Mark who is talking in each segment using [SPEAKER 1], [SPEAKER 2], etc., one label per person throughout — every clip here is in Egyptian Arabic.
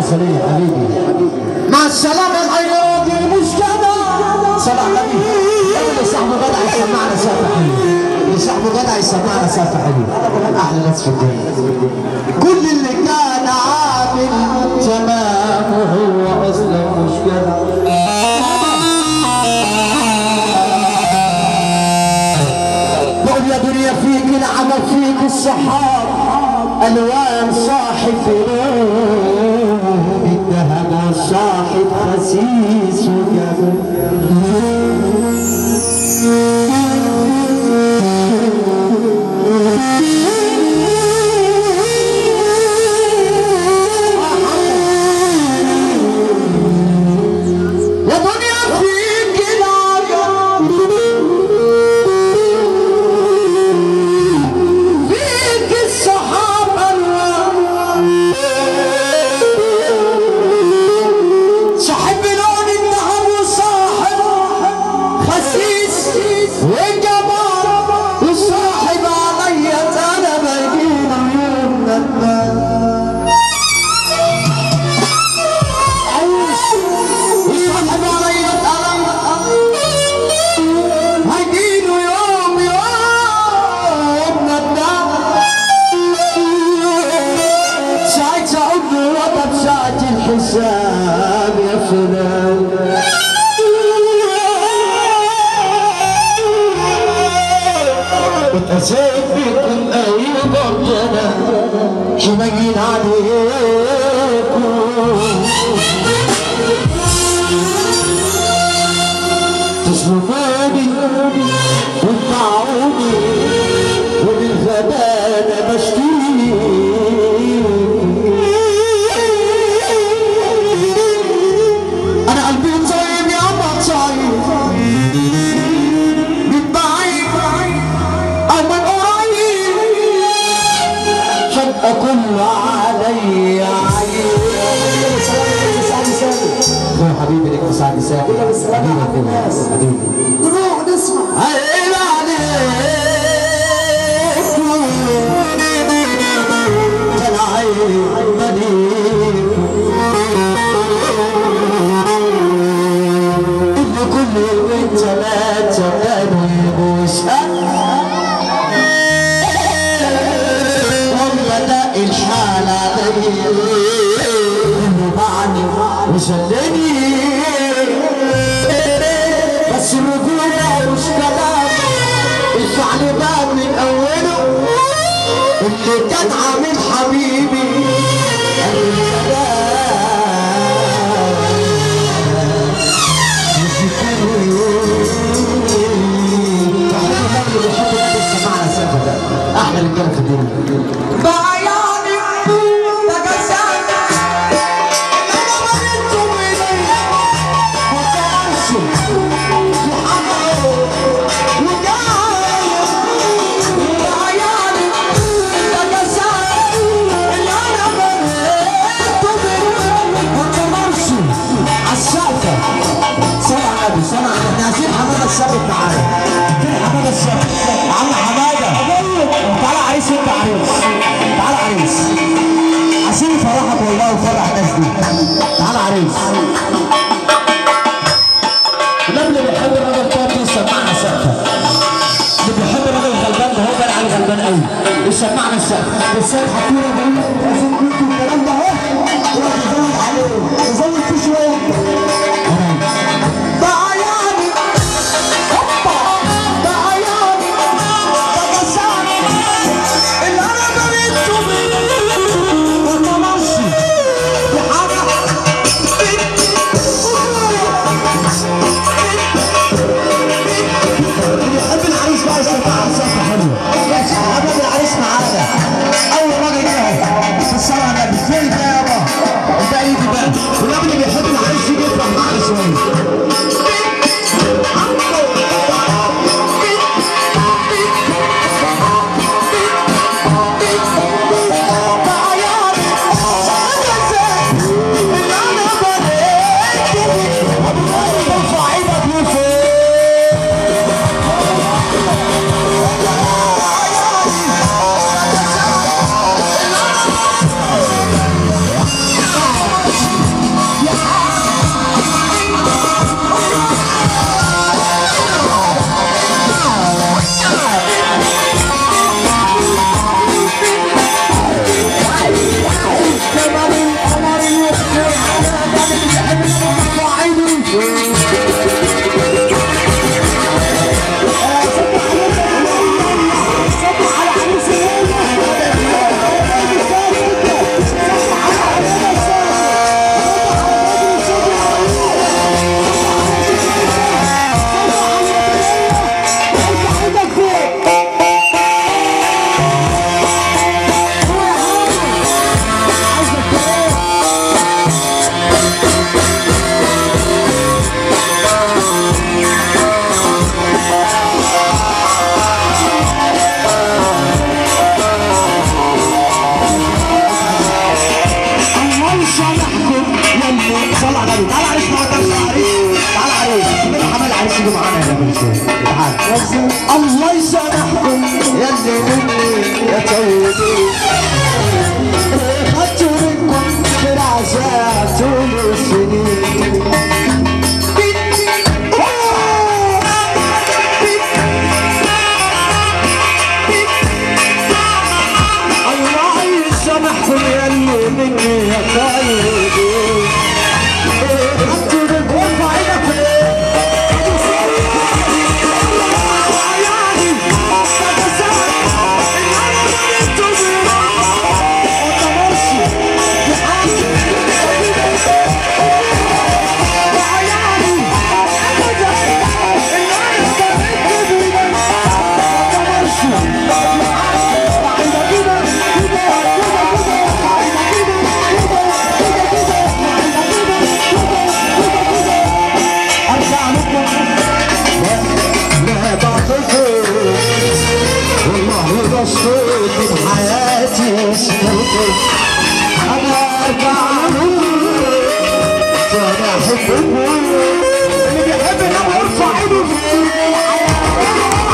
[SPEAKER 1] العسلية حبيبي مع السلامة العياط المشكلة صلاح نبي اللي صاحبه جدع يسمعنا سقف حلو اللي صاحبه جدع يسمعنا سقف حلو أحلى ناس في الدنيا كل اللي كان عامل تمام وهو أصلا مشكلة بقول يا دنيا فيك العمل فيك الصحاب الوان صاحب فنون الذهب صاحب خسيس يا دنيا فيك العمل فيك الصحابة صاحب لون الذهب وصاحب خسيس وجبار وصاحب علي انا بجيب يوم ندمان وصاحب علي انا هيجيله يوم يوم ندمان ساعة أقول له وضع ساعة الحساب يا فلان وتسيب بكم أي برجلة حنين عليكم تصرفوني وتطعوني وبالغبانة بشتري أنا قلبي مصيب يا أما صايب من بعيد أو من قريب فجأة كل علي عيب يا حبيبي لك سعد سعد حبيبي حبيبي
[SPEAKER 2] نروح نسمع
[SPEAKER 1] عيب عليك كان عيب مليك اللي كل يومين ثلاثة كانوا يبوسها وبدأ الحال علي انه معني وشلني بس الرجولة مش كلام الفعل بقى من أوله اللي كان عامل حبيبي قال الكلام احلى رجاله في الدنيا
[SPEAKER 2] بعياني تجسد انا مريت بيدي
[SPEAKER 1] متعشم
[SPEAKER 2] وحمل وجاي بعياني تجسد انا مريت بيدي
[SPEAKER 1] وتمرسي عالسقفة صلى على النبي صلى على النبي احنا عايزين حمادة الثابت معانا فين حمادة الثابت عم حمادة تعالى عريس انت عريس تعالى عريس عايزين نفرحك والله ونفرح الناس دي تعالى عريس النبي اللي بيحب الراجل طاطي يسمعنا سقفة اللي بيحب الراجل الغلبان ده هو بقى على الغلبان قوي يسمعنا السقفة بس حطينا بعيد عشان كنتوا الكلام ده اهو وراح نزود عليه نزود فيه شوية
[SPEAKER 2] بعياني هوبا بعياني تجسد اللي انا مريت بيدي
[SPEAKER 1] وتمشي اللي يحب العريس بقى يسمع على سقفة حلوة حبيب العريس معانا أول راجل جه العظيم الله يسامحكم يا اللي مني يا طيبين خدتوا منكم في العذاب طول السنين الله يسامحكم يا اللي مني يا طيبين خدتوا منكم ارفع ايدك فوق ارجع لكم لا بعطيكم والله رسول من حياتي اسمكم انا ارجع لكم وانا احبكم اللي بيحب النبي يرفع ايده في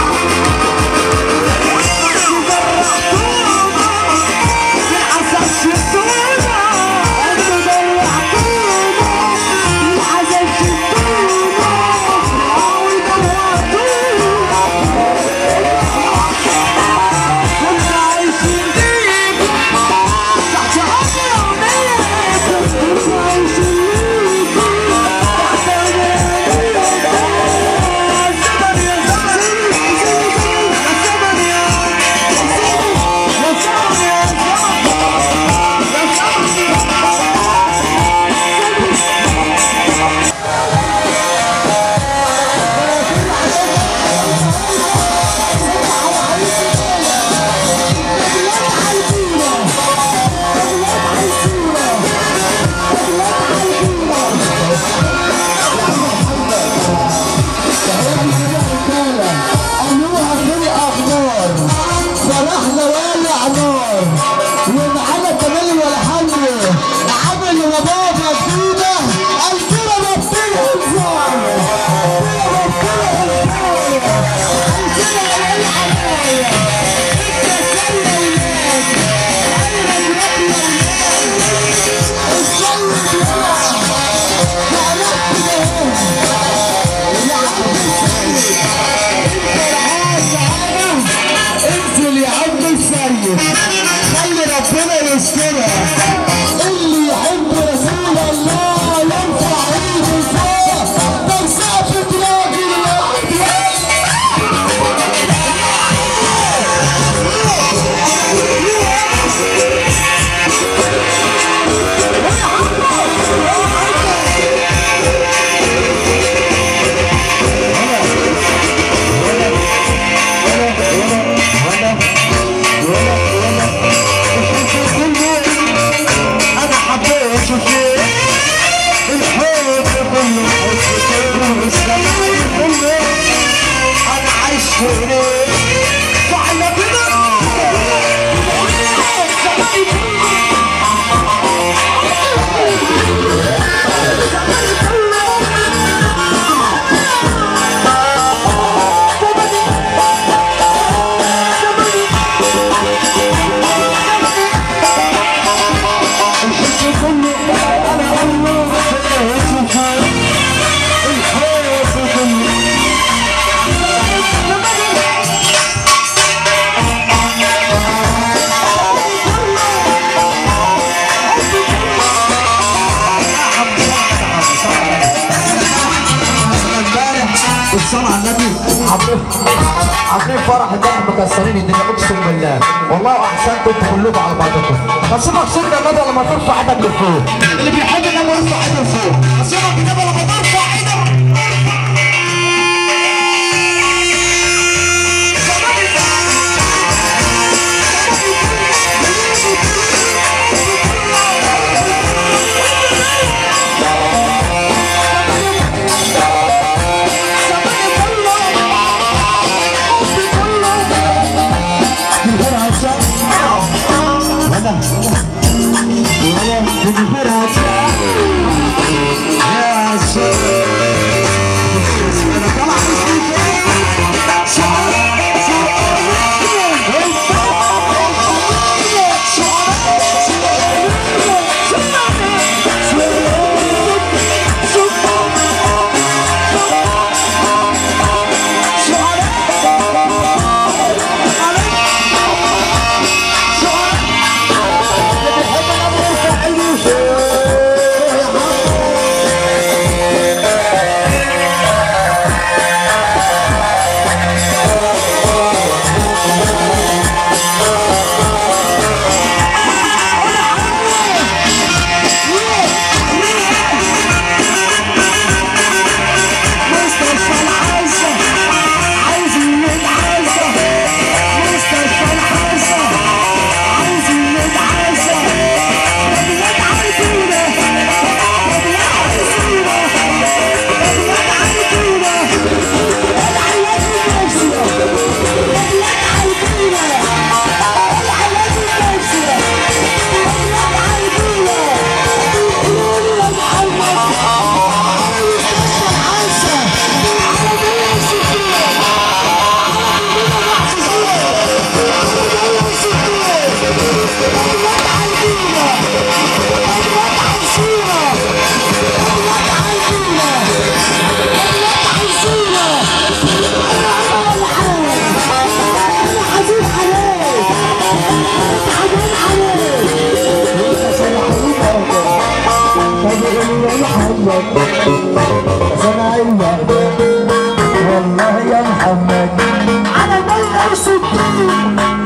[SPEAKER 1] قالوها في الاخبار فرحنا والع نار ومعانا كمان والحمد عمل وبابا فينا قال كده ربنا ينفع كده ربنا ينفع قال كده والع نار انت سلم ولاد قلبك ربنا الصوت يلعب وعرفت ده انزل يا عم السيد خلي ربنا يسترها اللي يحب رسول الله يرفع ايده فوق ده سقف راجل انا حبيت فيك الحب كله حب الزمان كله انا عايش فيك فعلا كده الحب كله انا الله حبيت فيك الحب كله امبارح الصلاة على النبي عاملين عاملين فرح الدنيا مكسرين الدنيا اقسم بالله والله احسنتم انتوا كلكم على بعضكم بس مقصود يا ندى لما ترفع ايدك لفوق اللي بيحب النبي يرفع ايده لفوق بس النبي لما ترفع ايدك ولا ولا
[SPEAKER 2] سمعية والله يا محمد على مية وستين